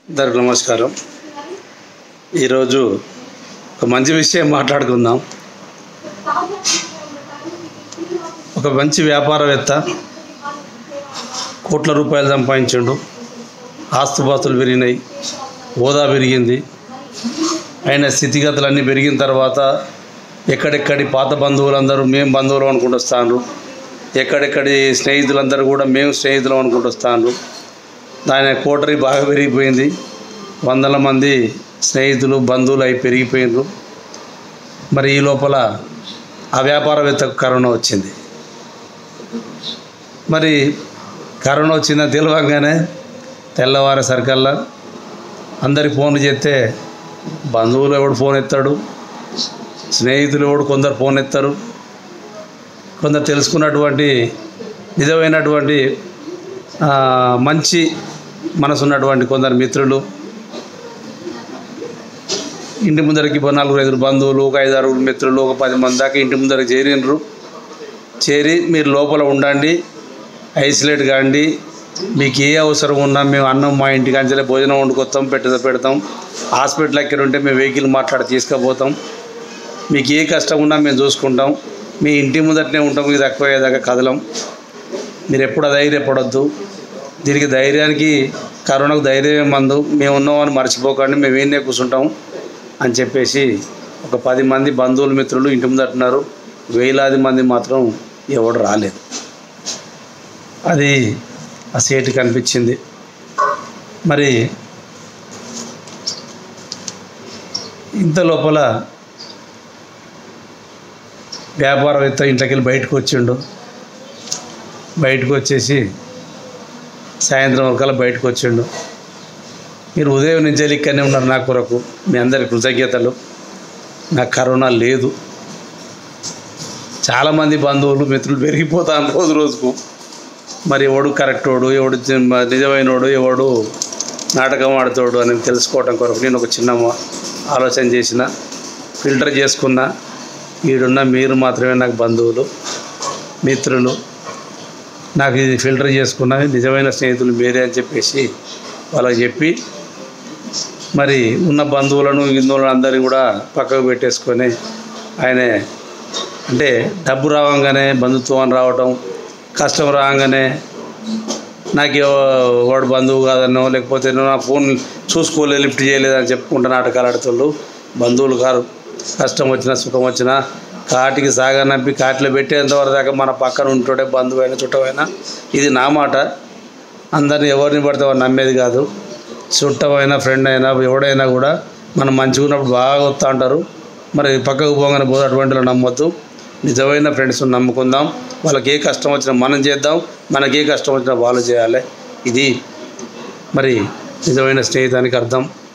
అందరికి నమస్కారం ఈరోజు ఒక మంచి విషయం మాట్లాడుకుందాం ఒక మంచి వ్యాపారవేత్త కోట్ల రూపాయలు సంపాదించిండు ఆస్తుపాస్తులు పెరిగినాయి హోదా పెరిగింది ఆయన స్థితిగతులన్నీ పెరిగిన తర్వాత ఎక్కడెక్కడి పాత బంధువులందరూ మేము బంధువులు అనుకుంటూ వస్తాను ఎక్కడెక్కడి స్నేహితులందరూ కూడా మేము స్నేహితులు అనుకుంటూ వస్తాను ఆయన కోటరీ బాగా పెరిగిపోయింది వందల మంది స్నేహితులు బంధువులు అయి పెరిగిపోయినారు మరి ఈ లోపల ఆ వ్యాపారవేత్తకు కరోనా వచ్చింది మరి కరోనా వచ్చిందని తెలియగానే తెల్లవారే సరికల్లా అందరికి ఫోన్లు చేస్తే బంధువులు ఎవడు ఫోన్ ఎత్తాడు స్నేహితులు ఎవడు కొందరు ఫోన్ ఎత్తారు కొందరు తెలుసుకున్నటువంటి నిజమైనటువంటి ఆ, మంచి మనసు ఉన్నటువంటి కొందరు మిత్రులు ఇంటి ముందరికి ఇప్పుడు నలుగురు ఐదుగురు బంధువులు ఒక ఐదు ఆరుగురు మిత్రులు ఒక పది మంది దాకా ఇంటి ముందరికి చేరినరు చేరి మీరు లోపల ఉండండి ఐసోలేట్ కాండి మీకు ఏ అవసరం ఉన్నా మేము అన్నం మా ఇంటికి అంచెలే భోజనం వండుకొస్తాం పెట్ట పెడతాం హాస్పిటల్ ఎక్కడ ఉంటే మేము వెహికల్ మాట్లాడి తీసుకుపోతాం మీకు ఏ కష్టం ఉన్నా మేము చూసుకుంటాం మీ ఇంటి ముందటనే ఉంటాం మీకు తక్కువ అయ్యేదాకా కదలం మీరు ఎప్పుడు ధైర్యపడొద్దు దీనికి ధైర్యానికి కరోనాకు ధైర్యమే మందు మేము ఉన్నామని మర్చిపోకండి మేము ఏనే కూర్చుంటాం అని చెప్పేసి ఒక పది మంది బంధువులు మిత్రులు ఇంటి ముందు అంటున్నారు వేలాది మంది మాత్రం ఎవడు రాలేదు అది ఆ సేటు కనిపించింది మరి ఇంత లోపల వ్యాపారవేత్త ఇంట్లోకి వెళ్ళి బయటకు వచ్చిండు బయటకు వచ్చేసి సాయంత్రం వరకల్లా బయటకు వచ్చిండు మీరు ఉదయం నుంచి వెళ్ళి ఇక్కడనే ఉన్నారు నా కొరకు మీ అందరి కృతజ్ఞతలు నాకు కరోనా లేదు చాలామంది బంధువులు మిత్రులు పెరిగిపోతాను రోజు రోజుకు మరి ఎవడు కరెక్టోడు ఎవడు చి- నిజమైనోడు ఎవడు నాటకం ఆడుతాడు అని తెలుసుకోవడం కొరకు నేను ఒక చిన్న మా- ఆలోచన చేసిన ఫిల్టర్ చేసుకున్న ఈడున్న మీరు మాత్రమే నాకు బంధువులు మిత్రులు నాకు ఇది ఫిల్టర్ చేసుకున్న నిజమైన స్నేహితులు మీరే అని చెప్పేసి వాళ్ళకి చెప్పి మరి ఉన్న బంధువులను హిందువులను అందరినీ కూడా పక్కకు పెట్టేసుకొని ఆయన అంటే డబ్బు రావంగానే బంధుత్వం రావటం కష్టం రాగానే నాకు ఎవ- వాడు బంధువు కాదనో లేకపోతే నువ్వు నా ఫోన్ చూసుకోలేదు లిఫ్ట్ చేయలేదని చెప్పుకుంటా నాటకాలు ఆడుతుళ్ళు బంధువులు కారు కష్టం వచ్చినా సుఖం వచ్చినా కాటికి సాగనంపి కాటిలో పెట్టేంత వరకు దాకా మన పక్కన ఉంటుండే బంధువు అయినా చుట్టమైనా ఇది నా మాట అందరిని ఎవరిని పడితే వారు నమ్మేది కాదు చుట్టమైనా ఫ్రెండ్ అయినా ఎవడైనా కూడా మనం మంచిగా ఉన్నప్పుడు బాగా వస్తూ అంటారు మరి పక్కకు పోగానే పోతే అటువంటి వాళ్ళు నమ్మొద్దు నిజమైన ఫ్రెండ్స్ నమ్ముకుందాం వాళ్ళకి ఏ కష్టం వచ్చినా మనం చేద్దాం మనకి ఏ కష్టం వచ్చినా వాళ్ళు చేయాలి ఇది మరి నిజమైన స్నేహితానికి అర్థం